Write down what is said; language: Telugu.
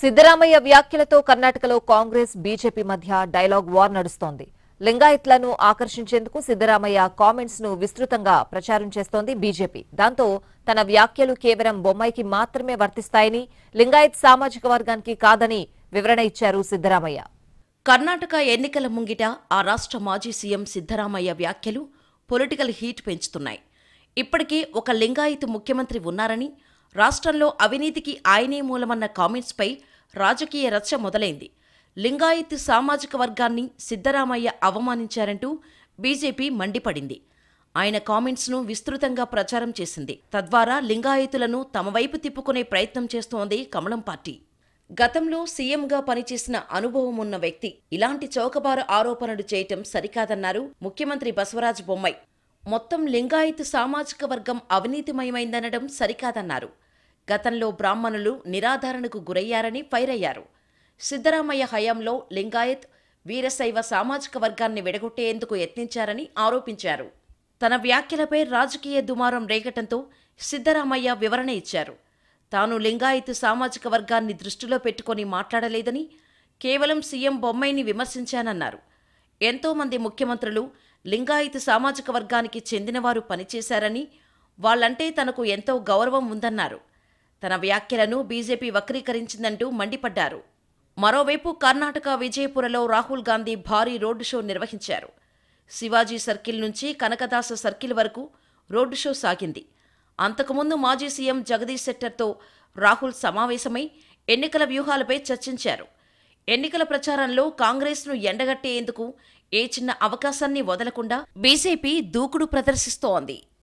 సిద్దరామయ్య వ్యాఖ్యలతో కర్ణాటకలో కాంగ్రెస్ బీజేపీ మధ్య డైలాగ్ వార్ నడుస్తోంది లింగాయత్లను ఆకర్షించేందుకు సిద్దరామయ్య కామెంట్స్ ను విస్తృతంగా ప్రచారం చేస్తోంది బీజేపీ దాంతో తన వ్యాఖ్యలు కేవలం బొమ్మాయికి మాత్రమే వర్తిస్తాయని లింగాయత్ సామాజిక వర్గానికి కాదని వివరణ ఇచ్చారు సిద్దరామయ్య కర్ణాటక ఎన్నికల ముంగిట ఆ రాష్ట్ర మాజీ సీఎం సిద్దరామయ్య వ్యాఖ్యలు పొలిటికల్ హీట్ పెంచుతున్నాయి ఇప్పటికే ఒక లింగాయత్ ముఖ్యమంత్రి ఉన్నారని రాష్ట్రంలో అవినీతికి ఆయనే మూలమన్న కామెంట్స్పై రాజకీయ రచ్చ మొదలైంది లింగాయత్ సామాజిక వర్గాన్ని సిద్దరామయ్య అవమానించారంటూ బీజేపీ మండిపడింది ఆయన కామెంట్స్ను విస్తృతంగా ప్రచారం చేసింది తద్వారా లింగాయతులను తమ వైపు తిప్పుకునే ప్రయత్నం చేస్తోంది కమలం పార్టీ గతంలో సీఎంగా పనిచేసిన అనుభవం ఉన్న వ్యక్తి ఇలాంటి చౌకబారు ఆరోపణలు చేయటం సరికాదన్నారు ముఖ్యమంత్రి బసవరాజ బొమ్మాయి మొత్తం లింగాయత్ సామాజిక వర్గం అవినీతిమయమైందనడం సరికాదన్నారు గతంలో బ్రాహ్మణులు నిరాధారణకు గురయ్యారని ఫైర్ అయ్యారు సిద్దరామయ్య హయాంలో లింగాయత్ వీరశైవ సామాజిక వర్గాన్ని విడగొట్టేందుకు యత్నించారని ఆరోపించారు తన వ్యాఖ్యలపై రాజకీయ దుమారం రేగటంతో సిద్దరామయ్య వివరణ ఇచ్చారు తాను లింగాయత్ సామాజిక వర్గాన్ని దృష్టిలో పెట్టుకొని మాట్లాడలేదని కేవలం సీఎం బొమ్మైని విమర్శించానన్నారు ఎంతో మంది ముఖ్యమంత్రులు లింగాయత్ సామాజిక వర్గానికి చెందినవారు పనిచేశారని వాళ్ళంటే తనకు ఎంతో గౌరవం ఉందన్నారు తన వ్యాఖ్యలను బీజేపీ వక్రీకరించిందంటూ మండిపడ్డారు మరోవైపు కర్ణాటక విజయపురలో రాహుల్ గాంధీ భారీ రోడ్డు షో నిర్వహించారు శివాజీ సర్కిల్ నుంచి కనకదాస సర్కిల్ వరకు రోడ్డు షో సాగింది అంతకుముందు మాజీ సీఎం జగదీష్ శెట్టర్తో రాహుల్ సమావేశమై ఎన్నికల వ్యూహాలపై చర్చించారు ఎన్నికల ప్రచారంలో కాంగ్రెస్ను ఎండగట్టేందుకు ఏ చిన్న అవకాశాన్ని వదలకుండా బీజేపీ దూకుడు ప్రదర్శిస్తోంది